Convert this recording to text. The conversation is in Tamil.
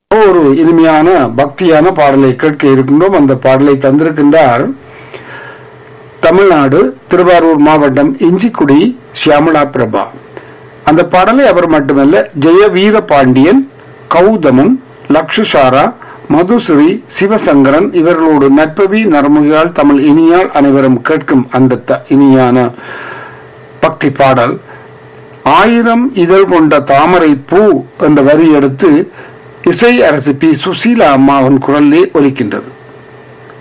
ஒரு இனிமையான பக்தியான பாடலை கேட்க இருக்கின்றோம் அந்த பாடலை தந்திருக்கின்றார் தமிழ்நாடு திருவாரூர் மாவட்டம் இஞ்சிக்குடி சியாமலா பிரபா அந்த பாடலை அவர் மட்டுமல்ல ஜெய வீர பாண்டியன் கௌதமன் லக்ஷுசாரா மதுஸ்ரீ சிவசங்கரன் இவர்களோடு நட்பவி நரமுகியால் தமிழ் இனியால் அனைவரும் கேட்கும் அந்த த- இனியான பக்தி பாடல் ஆயிரம் இதழ் கொண்ட தாமரை பூ என்ற வரி எடுத்து இசை அரசு பி சுசீலா அம்மாவின் குரலிலே ஒலிக்கின்றது